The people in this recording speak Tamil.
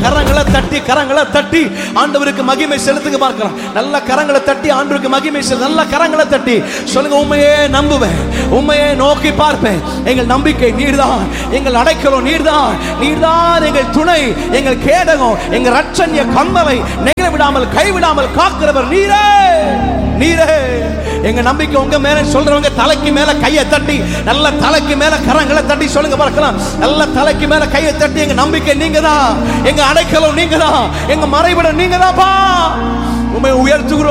கரங்களை தட்டி கரங்களை தட்டி ஆண்டவருக்கு மகிமை செலுத்துங்க பார்க்கலாம் நல்ல கரங்களை தட்டி ஆண்டவருக்கு மகிமை செலுத்து நல்ல கரங்களை தட்டி சொல்லுங்க உண்மையே நம்புவேன் உண்மையே நோக்கி பார்ப்பேன் எங்கள் நம்பிக்கை நீர்தான் எங்கள் அடைக்கலம் நீர்தான் நீர்தான் எங்கள் துணை எங்கள் கேடகம் எங்கள் ரட்சண்ய கம்பலை நெகிழ விடாமல் கைவிடாமல் காக்கிறவர் நீரே நீரே எங்க நம்பிக்கை உங்க மேல சொல்றவங்க தலைக்கு மேல கையை தட்டி நல்ல தலைக்கு மேல கரங்களை தட்டி சொல்லுங்க பார்க்கலாம் நல்ல தலைக்கு மேல கையை தட்டி எங்க நம்பிக்கை நீங்க தான் எங்க அடைக்கலம் நீங்க தான் எங்க மறைவிடம் நீங்க தான்ப்பா உண்மை உயர்த்துகிறோம்